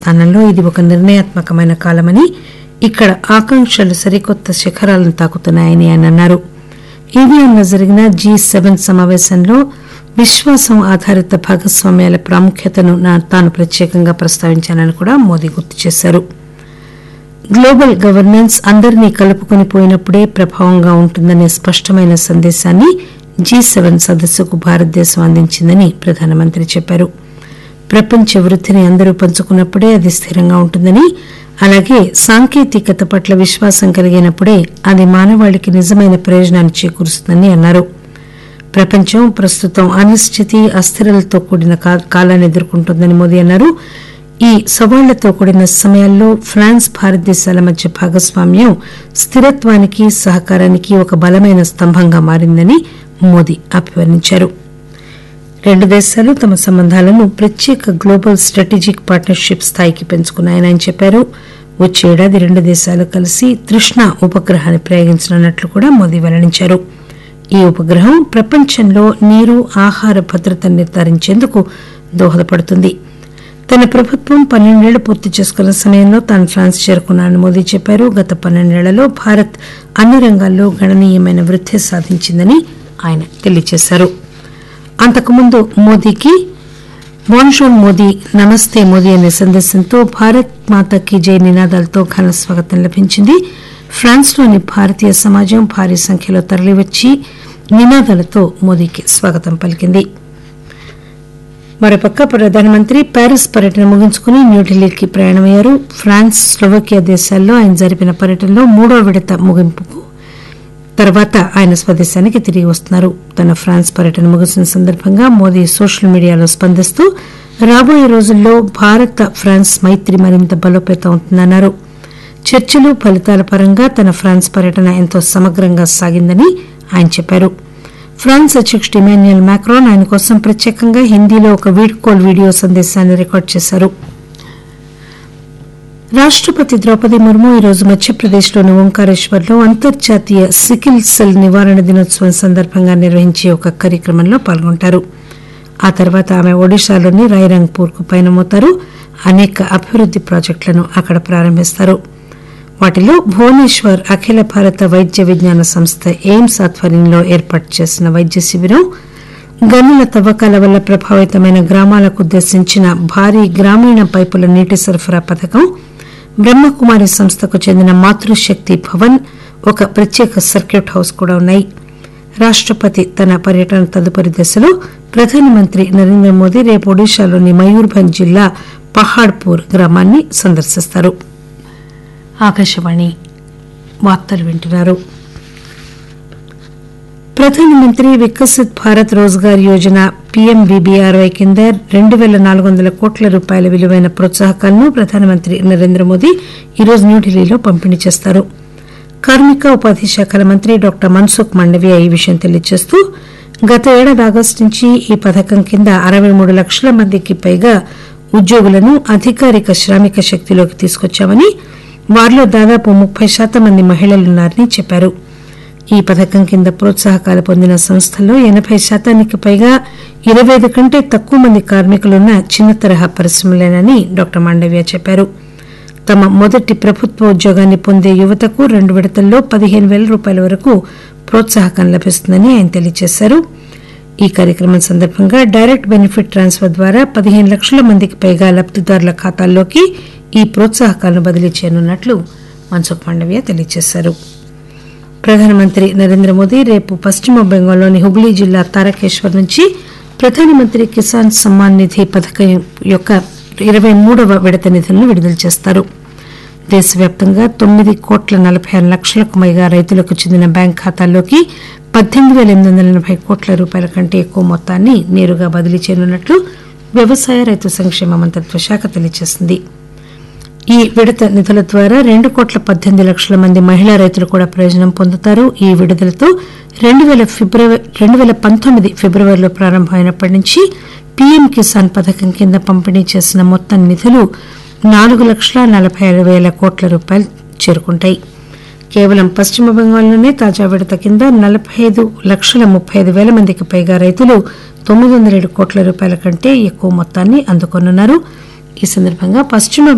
స్థానంలో ఇది ఒక నిర్ణయాత్మకమైన కాలమని ఇక్కడ ఆకాంక్షలు సరికొత్త శిఖరాలను తాకుతున్నాయని ఆయన అన్నారు ఈవీఎంలో జరిగిన జీ సెవెన్ సమావేశంలో విశ్వాసం ఆధారిత భాగస్వామ్యాల ప్రాముఖ్యతను నా- తాను ప్రత్యేకంగా ప్రస్తావించానని కూడా మోదీ గుర్తు చేశారు గ్లోబల్ గవర్నెన్స్ అందరినీ కలుపుకొని పోయినప్పుడే ప్రభావంగా ఉంటుందనే స్పష్టమైన సందేశాన్ని జీ సెవెన్ సదస్సుకు భారతదేశం అందించిందని ప్రధానమంత్రి చెప్పారు ప్రపంచ వృద్ధిని అందరూ పంచుకున్నప్పుడే అది స్థిరంగా ఉంటుందని అలాగే సాంకేతికత పట్ల విశ్వాసం కలిగినప్పుడే అది మానవాళికి నిజమైన ప్రయోజనాన్ని చేకూరుస్తుందని అన్నారు ప్రపంచం ప్రస్తుతం అనిశ్చితి అస్థిరలతో కూడిన కా- కాలాన్ని ఎదుర్కొంటోందని మోదీ అన్నారు ఈ సవాళ్లతో కూడిన సమయాల్లో ఫ్రాన్స్ భారతదేశాల మధ్య భాగస్వామ్యం స్థిరత్వానికి సహకారానికి ఒక బలమైన స్తంభంగా మారిందని మోదీ అభివర్ణించారు రెండు దేశాలు తమ సంబంధాలను ప్రత్యేక గ్లోబల్ స్ట్రాటజిక్ పార్ట్నర్షిప్ స్థాయికి పెంచుకున్నాయని ఆయన చెప్పారు వచ్చే ఏడాది రెండు దేశాలు కలిసి తృష్ణ ఉపగ్రహాన్ని ప్రయోగించనున్నట్లు కూడా మోదీ వెల్లడించారు ఈ ఉపగ్రహం ప్రపంచంలో నీరు ఆహార భద్రతను నిర్ధారించేందుకు దోహదపడుతుంది తన ప్రభుత్వం పన్నెండేళ్లు పూర్తి చేసుకున్న సమయంలో తాను ఫ్రాన్స్ చేరుకున్నానని మోదీ చెప్పారు గత పన్నెండేళ్లలో భారత్ అన్ని రంగాల్లో గణనీయమైన వృద్ధి సాధించిందని ఆయన తెలియజేశారు అంతకుముందు మోదీకి బోన్షోన్ మోదీ నమస్తే మోదీ అనే సందేశంతో భారత్ మాతాకి జై నినాదాలతో ఘన స్వాగతం లభించింది ఫ్రాన్స్లోని భారతీయ సమాజం భారీ సంఖ్యలో తరలివచ్చి నినాదాలతో మోదీకి స్వాగతం పలికింది మరోపక్క ప్రధానమంత్రి ప్యారిస్ పర్యటన ముగించుకుని న్యూఢిల్లీకి ప్రయాణమయ్యారు ఫ్రాన్స్ స్లోవకియా దేశాల్లో ఆయన జరిపిన పర్యటనలో మూడో విడత ముగింపుకు తర్వాత ఆయన స్వదేశానికి తిరిగి వస్తున్నారు తన ఫ్రాన్స్ పర్యటన ముగిసిన సందర్భంగా మోదీ సోషల్ మీడియాలో స్పందిస్తూ రాబోయే రోజుల్లో భారత ఫ్రాన్స్ మైత్రి మరింత బలోపేతం అవుతుందన్నారు చర్చలు ఫలితాల పరంగా తన ఫ్రాన్స్ పర్యటన ఎంతో సమగ్రంగా సాగిందని ఆయన చెప్పారు ఫ్రాన్స్ అధ్యక్షుడు ఇమాన్యుయల్ మాక్రాన్ ఆయన కోసం ప్రత్యేకంగా హిందీలో ఒక వీడ్కోల్ వీడియో సందేశాన్ని రికార్డు చేశారు రాష్టపతి ద్రౌపది ముర్ము ఈరోజు మధ్యప్రదేశ్లోని ఓంకారేశ్వర్లో అంతర్జాతీయ సికిల్ సెల్ నివారణ దినోత్సవం సందర్భంగా నిర్వహించే ఒక కార్యక్రమంలో పాల్గొంటారు ఆ తర్వాత ఆమె ఒడిశాలోని రాయరంగ్పూర్కు పయనమవుతారు అనేక అభివృద్ది ప్రాజెక్టులను అక్కడ ప్రారంభిస్తారు వాటిలో భువనేశ్వర్ అఖిల భారత వైద్య విజ్ఞాన సంస్థ ఎయిమ్స్ ఆధ్వర్యంలో ఏర్పాటు చేసిన వైద్య శిబిరం గనుల తవ్వకాల వల్ల ప్రభావితమైన గ్రామాలకు ఉద్దేశించిన భారీ గ్రామీణ పైపుల నీటి సరఫరా పథకం బ్రహ్మకుమారి సంస్థకు చెందిన మాతృశక్తి భవన్ ఒక ప్రత్యేక సర్క్యూట్ హౌస్ కూడా ఉన్నాయి రాష్టపతి తన పర్యటన తదుపరి దశలో ప్రధానమంత్రి నరేంద్ర మోదీ రేపు ఒడిశాలోని మయూర్భంజ్ జిల్లా పహాడ్పూర్ గ్రామాన్ని సందర్శిస్తారు ఆకాశవాణి వార్తలు వింటున్నారు ప్రధానమంత్రి వికసిత్ భారత్ రోజ్గార్ యోజన పీఎంబీబీఆర్వై కింద రెండు పేల నాలుగు వందల కోట్ల రూపాయల విలువైన ప్రోత్సాహకాలను ప్రధానమంత్రి నరేంద్ర మోదీ ఈరోజు న్యూఢిల్లీలో పంపిణీ చేస్తారు కార్మిక ఉపాధి శాఖల మంత్రి డాక్టర్ మన్సుఖ్ మండవియా ఈ విషయం తెలియజేస్తూ గత ఏడాది ఆగస్టు నుంచి ఈ పథకం కింద అరవై మూడు లక్షల మందికి పైగా ఉద్యోగులను అధికారిక శ్రామిక శక్తిలోకి తీసుకొచ్చామని వారిలో దాదాపు ముప్పై శాతం మంది మహిళలున్నారని చెప్పారు ఈ పథకం కింద ప్రోత్సాహకాలు పొందిన సంస్థల్లో ఎనబై శాతానికి పైగా ఇరవై ఐదు కంటే తక్కువ మంది కార్మికులున్న చిన్న తరహా పరిశ్రమలేనని డాక్టర్ మాండవ్య చెప్పారు తమ మొదటి ప్రభుత్వ ఉద్యోగాన్ని పొందే యువతకు రెండు విడతల్లో పదిహేను వేల రూపాయల వరకు ప్రోత్సాహకం లభిస్తుందని ఆయన తెలియజేశారు ఈ కార్యక్రమం సందర్భంగా డైరెక్ట్ బెనిఫిట్ ట్రాన్స్ఫర్ ద్వారా పదిహేను లక్షల మందికి పైగా లబ్దిదారుల ఖాతాల్లోకి ఈ ప్రోత్సాహకాలను బదిలీ చేయనున్నట్లు మన్సుఖ్ మాండవ్య తెలియజేశారు ప్రధానమంత్రి నరేంద్ర మోదీ రేపు పశ్చిమ బెంగాల్లోని హుగ్లీ జిల్లా తారకేశ్వర్ నుంచి ప్రధానమంత్రి కిసాన్ సమ్మాన్ నిధి పథకం యొక్క ఇరవై మూడవ విడత నిధులను విడుదల చేస్తారు దేశవ్యాప్తంగా తొమ్మిది కోట్ల నలభై ఆరు లక్షలకు పైగా రైతులకు చెందిన బ్యాంక్ ఖాతాల్లోకి పద్దెనిమిది వేల ఎనిమిది వందల ఎనభై కోట్ల రూపాయల కంటే ఎక్కువ మొత్తాన్ని నేరుగా బదిలీ చేయనున్నట్లు వ్యవసాయ రైతు సంక్షేమ మంత్రిత్వ శాఖ తెలియజేసింది ఈ విడత నిధుల ద్వారా రెండు కోట్ల పద్దెనిమిది లక్షల మంది మహిళా రైతులు కూడా ప్రయోజనం పొందుతారు ఈ విడుదలతో రెండు వేల ఫిబ్రవరి రెండు వేల పంతొమ్మిది ఫిబ్రవరిలో ప్రారంభమైనప్పటి నుంచి పీఎం కిసాన్ పథకం కింద పంపిణీ చేసిన మొత్తం నిధులు నాలుగు లక్షల నలభై ఆరు వేల కోట్ల రూపాయలు చేరుకుంటాయి కేవలం పశ్చిమ బెంగాల్లోనే తాజా విడత కింద నలభై ఐదు లక్షల ముప్పై ఐదు వేల మందికి పైగా రైతులు తొమ్మిది వందల ఏడు కోట్ల రూపాయల కంటే ఎక్కువ మొత్తాన్ని అందుకోనున్నారు ఈ సందర్భంగా పశ్చిమ